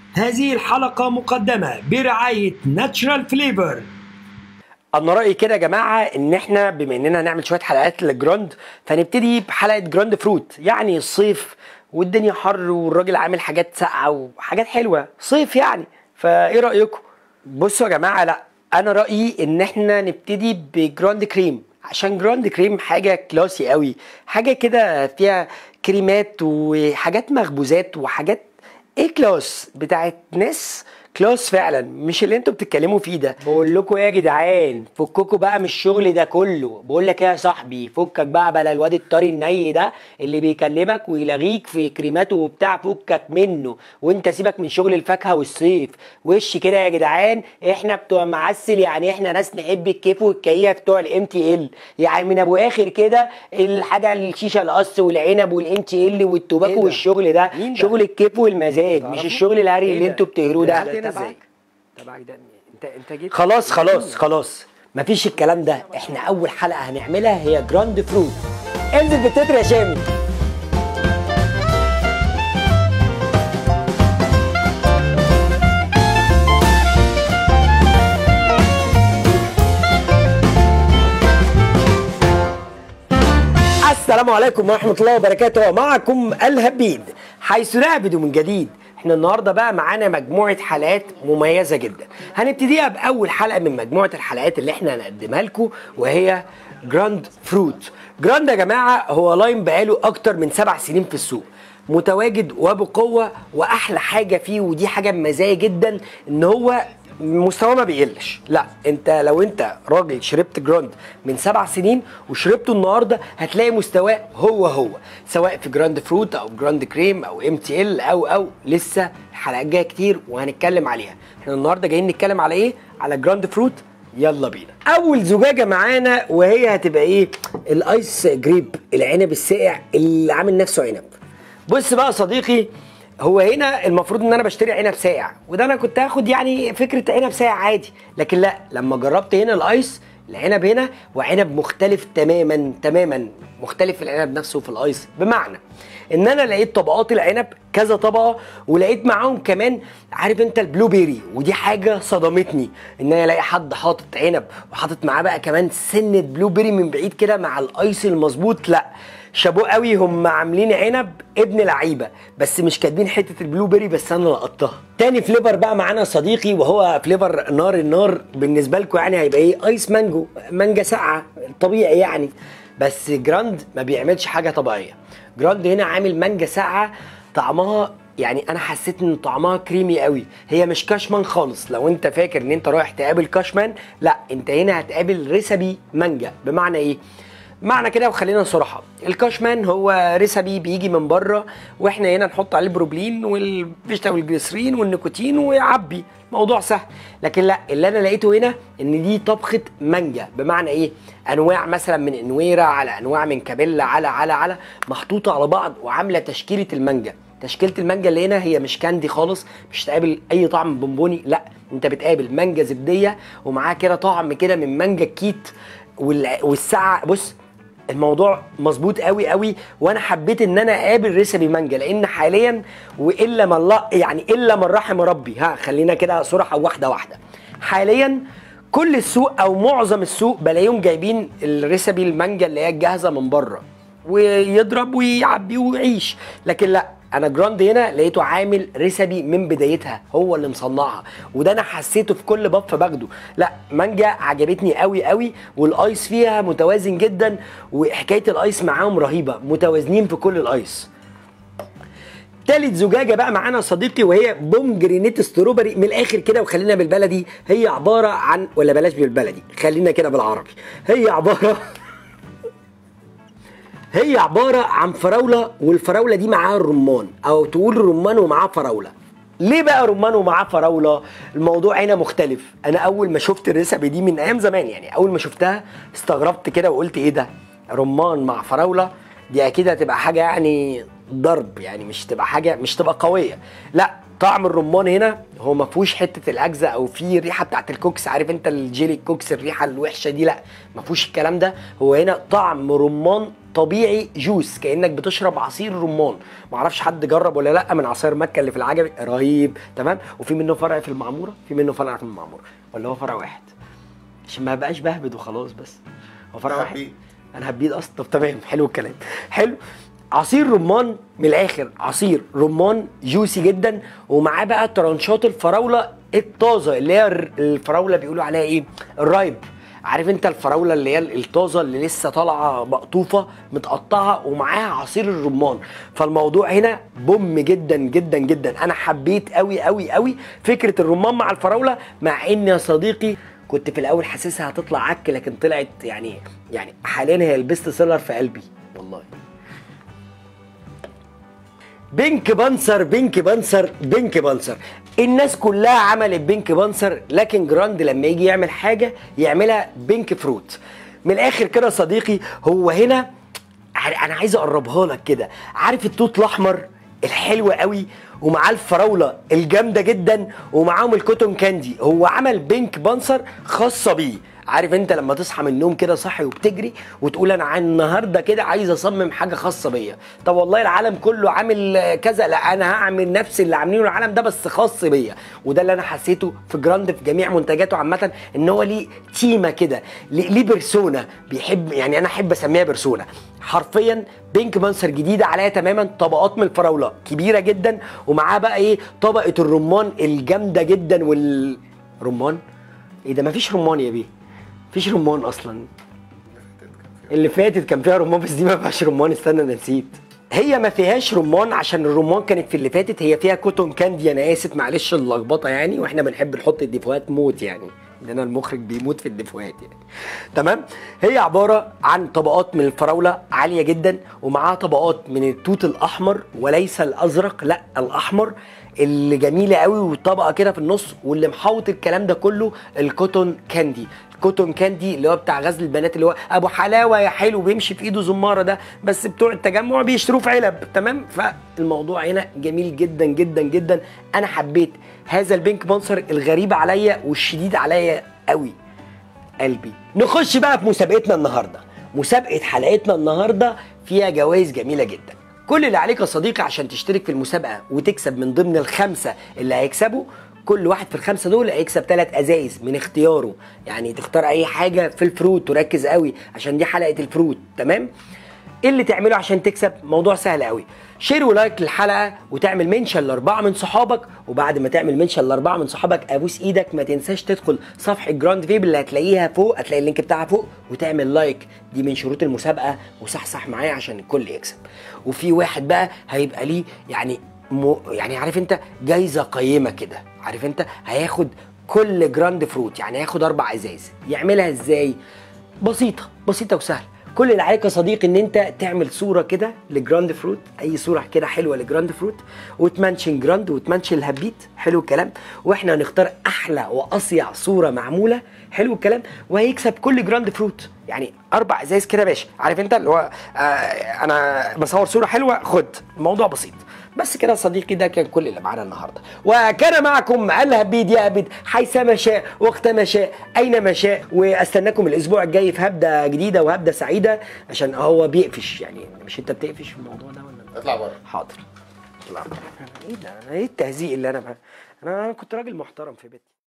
هذه الحلقة مقدمة برعاية ناتشرال فليفر انا رايي كده يا جماعه ان احنا بما اننا هنعمل شويه حلقات للجراند فنبتدي بحلقه جراند فروت يعني الصيف والدنيا حر والراجل عامل حاجات ساقعه وحاجات حلوه صيف يعني فايه رايكم بصوا يا جماعه لا انا رايي ان احنا نبتدي بجراند كريم عشان جراند كريم حاجه كلاسي قوي حاجه كده فيها كريمات وحاجات مخبوزات وحاجات ايه كلاس بتاعت ناس كلاس فعلا مش اللي انتوا بتتكلموا فيه ده بقول لكم ايه يا جدعان فككوا بقى من الشغل ده كله بقول لك ايه يا صاحبي فكك بقى بلا الواد الطري الني ده اللي بيكلمك ويلغيك في كريماته وبتاع فكك منه وانت سيبك من شغل الفاكهه والصيف وش كده يا جدعان احنا بتوع معسل يعني احنا ناس نحب الكيف والكيف بتوع الام تي ال يعني من ابو اخر كده الحاجه الشيشه القص والعنب والام تي ال والتوباكو ايه ده؟ والشغل ده مين ده؟ شغل الكيف والمزاج مش تعرفه؟ الشغل الهري ايه اللي ده؟ انتوا بتهروه ده دخلت هنا ازاي؟ تبعك ده انت انت جيت خلاص خلاص خلاص مفيش الكلام ده احنا اول حلقه هنعملها هي جراند فروت انزل بالتتر يا شامي السلام عليكم ورحمة الله وبركاته معكم الهبيد حيث نعبد من جديد احنا النهارده بقى معانا مجموعة حلقات مميزة جدا هنبتديها بأول حلقة من مجموعة الحلقات اللي احنا هنقدمها لكم وهي جراند فروت جراند يا جماعة هو لاين بقاله أكتر من سبع سنين في السوق متواجد وبقوة وأحلى حاجة فيه ودي حاجة مميزة جدا إن هو مستواه ما بيقلش لا انت لو انت راجل شربت جراند من سبع سنين وشربته النهارده هتلاقي مستواه هو هو سواء في جراند فروت او جراند كريم او ام تي ال او او لسه الحلقات جايه كتير وهنتكلم عليها احنا النهارده جايين نتكلم على ايه على جراند فروت يلا بينا اول زجاجه معانا وهي هتبقى ايه الايس جريب العنب الساقع اللي عامل نفسه عنب بص بقى يا صديقي هو هنا المفروض ان انا بشتري عنب ساقع وده انا كنت هاخد يعني فكره عنب ساقع عادي لكن لا لما جربت هنا الايس العنب هنا وعنب مختلف تماما تماما مختلف العنب نفسه في الايس بمعنى ان انا لقيت طبقات العنب كذا طبقه ولقيت معاهم كمان عارف انت البلو بيري ودي حاجه صدمتني ان انا الاقي حد حاطط عنب وحاطط معاه بقى كمان سنه بلو بيري من بعيد كده مع الايس المظبوط لا شابوه قوي هم عاملين عنب ابن لعيبه بس مش كاتبين حته البلو بيري بس انا لقطتها تاني فليفر بقى معانا صديقي وهو فليفر نار النار بالنسبه لكم يعني هيبقى ايه ايس مانجو مانجا ساقعه طبيعي يعني بس جراند ما بيعملش حاجه طبيعيه جراند هنا عامل مانجا ساقعه طعمها يعني انا حسيت ان طعمها كريمي قوي هي مش كاشمان خالص لو انت فاكر ان انت رايح تقابل كاشمان لا انت هنا هتقابل ريسبي مانجا بمعنى ايه معنى كده وخلينا صراحة الكاشمان هو ريسبي بيجي من بره واحنا هنا نحط عليه البروبلين والفيجيتا والجليسرين والنيكوتين ويعبي موضوع سهل لكن لا اللي انا لقيته هنا ان دي طبخة مانجا بمعنى ايه انواع مثلا من انويرا على انواع من كابيلا على على على محطوطة على بعض وعاملة تشكيلة المانجا تشكيله المانجا اللي هنا هي مش كاندي خالص مش تقابل اي طعم بونبوني لا انت بتقابل مانجا زبديه ومعاه كده طعم كده من مانجا الكيت وال- والساعه بص الموضوع مظبوط قوي قوي وانا حبيت ان انا اقابل ريسبي مانجا لان حاليا والا من الله يعني الا من رحم ربي ها خلينا كده صراحه واحده واحده حاليا كل السوق او معظم السوق بلاقيهم جايبين الريسبي المانجا اللي هي الجاهزه من بره ويضرب ويعبي ويعيش لكن لا انا جراند هنا لقيته عامل ريسبي من بدايتها هو اللي مصنعها وده انا حسيته في كل بف باخده لا مانجا عجبتني قوي قوي والايس فيها متوازن جدا وحكايه الايس معاهم رهيبه متوازنين في كل الايس تالت زجاجه بقى معانا يا صديقي وهي بومجرينيت ستروبري من الاخر كده وخلينا بالبلدي هي عباره عن ولا بلاش بالبلدي خلينا كده بالعربي هي عباره هي عبارة عن فراولة والفراولة دي معاها الرمان أو تقول رمان ومعاه فراولة ليه بقى رمان ومعاه فراولة؟ الموضوع هنا مختلف، أنا أول ما شفت الريسبي دي من أيام زمان يعني أول ما شفتها استغربت كده وقلت إيه ده؟ رمان مع فراولة دي أكيد هتبقى حاجة يعني ضرب يعني مش تبقى حاجة مش تبقى قوية، لا طعم الرمان هنا هو ما فيهوش حته الاجزاء او في الريحه بتاعت الكوكس عارف انت الجيلي الكوكس الريحه الوحشه دي لا ما فيهوش الكلام ده هو هنا طعم رمان طبيعي جوس كانك بتشرب عصير رمان ما اعرفش حد جرب ولا لا من عصاير مكه اللي في العجمي رهيب تمام وفي منه فرع في المعموره في منه فرع في المعموره ولا هو فرع واحد عشان ما بقاش بهبد وخلاص بس هو فرع واحد هبيد. انا هبيد اصلا طب تمام حلو الكلام حلو عصير رمان من الاخر عصير رمان جوسي جدا ومعاه بقى ترانشات الفراوله الطازه اللي هي الر- الفراوله بيقولوا عليها ايه الرايب عارف انت الفراوله اللي هي الطازه اللي لسه طالعه مقطوفه متقطعه ومعاها عصير الرمان فالموضوع هنا بوم جدا جدا جدا انا حبيت قوي قوي قوي فكره الرمان مع الفراوله مع ان يا صديقي كنت في الاول حاسسها هتطلع عك لكن طلعت يعني يعني حاليا هي البيست سيلر في قلبي والله بينك بانسر بينك بانسر بينك بانسر الناس كلها عملت بينك بانسر لكن جراند لما يجي يعمل حاجه يعملها بينك فروت من الاخر كده يا صديقي هو هنا ع- انا عايز اقربها لك كده عارف التوت الاحمر الحلو قوي ومعاه الفراوله الجامده جدا ومعاهم الكوتون كاندي هو عمل بينك بانسر خاصه بيه عارف انت لما تصحى من النوم كده صاحي وبتجري وتقول انا عن النهارده كده عايز اصمم حاجه خاصه بيا طب والله العالم كله عامل آه، كذا لا انا هعمل نفس اللي عاملينه العالم ده بس خاص بيا وده اللي انا حسيته في جراند في جميع منتجاته عامه ان هو ليه تيمه كده ليه ليه بيرسونا بيحب يعني انا احب اسميها بيرسونا حرفيا بينك مانسر جديده عليها تماما طبقات من الفراوله كبيره جدا ومعاه بقى ايه طبقه الرمان الجامده جدا والرمان ايه ده مفيش رمان يا بيه مفيش رمان اصلا اللي فاتت كان فيها رمان بس دي ما فيهاش رمان استنى انا نسيت هي ما فيهاش رمان عشان الرمان كانت في اللي فاتت هي فيها كوتون كاندي انا اسف معلش اللخبطه يعني واحنا بنحب نحط الديفوهات موت يعني لان المخرج بيموت في الديفوهات يعني تمام هي عباره عن طبقات من الفراوله عاليه جدا ومعاها طبقات من التوت الاحمر وليس الازرق لا الاحمر اللي جميله قوي وطبقه كده في النص واللي محوط الكلام ده كله الكوتون كاندي كوتون كاندي اللي هو بتاع غزل البنات اللي هو ابو حلاوه يا حلو بيمشي في ايده زماره ده بس بتوع التجمع بيشتروه في علب تمام فالموضوع هنا جميل جدا جدا جدا انا حبيت هذا البينك بانسر الغريب عليا والشديد عليا قوي قلبي نخش بقى في مسابقتنا النهارده مسابقه حلقتنا النهارده فيها جوائز جميله جدا كل اللي عليك يا صديقي عشان تشترك في المسابقه وتكسب من ضمن الخمسه اللي هيكسبوا كل واحد في الخمسه دول هيكسب ثلاث ازايز من اختياره يعني تختار اي حاجه في الفروت وركز قوي عشان دي حلقه الفروت تمام ايه اللي تعمله عشان تكسب موضوع سهل قوي شير ولايك للحلقه وتعمل منشن لاربعه من صحابك وبعد ما تعمل منشن لاربعه من صحابك ابوس ايدك ما تنساش تدخل صفحه جراند فيب اللي هتلاقيها فوق هتلاقي اللينك بتاعها فوق وتعمل لايك دي من شروط المسابقه وصحصح معايا عشان الكل يكسب وفي واحد بقى هيبقى ليه يعني م... يعني عارف انت جايزه قيمه كده عارف انت هياخد كل جراند فروت يعني هياخد اربع ازاز يعملها ازاي بسيطه بسيطه وسهله كل اللي عليك يا صديقي ان انت تعمل صوره كده لجراند فروت اي صوره كده حلوه لجراند فروت وتمنشن جراند وتمنشن الهبيت حلو الكلام واحنا هنختار احلى واصيع صوره معموله حلو الكلام وهيكسب كل جراند فروت يعني اربع ازايز كده يا باشا عارف انت اللي هو آه انا بصور صوره حلوه خد الموضوع بسيط بس كده يا صديقي ده كان كل اللي معانا النهارده وكان معكم الهبيد يا هبيد حيثما شاء وقتما شاء اينما شاء واستناكم الاسبوع الجاي في هبده جديده وهبده سعيده عشان هو بيقفش يعني مش انت بتقفش في الموضوع ده ولا اطلع بره حاضر اطلع ايه ده انا ايه التهزيق اللي انا بقى. انا كنت راجل محترم في بيتي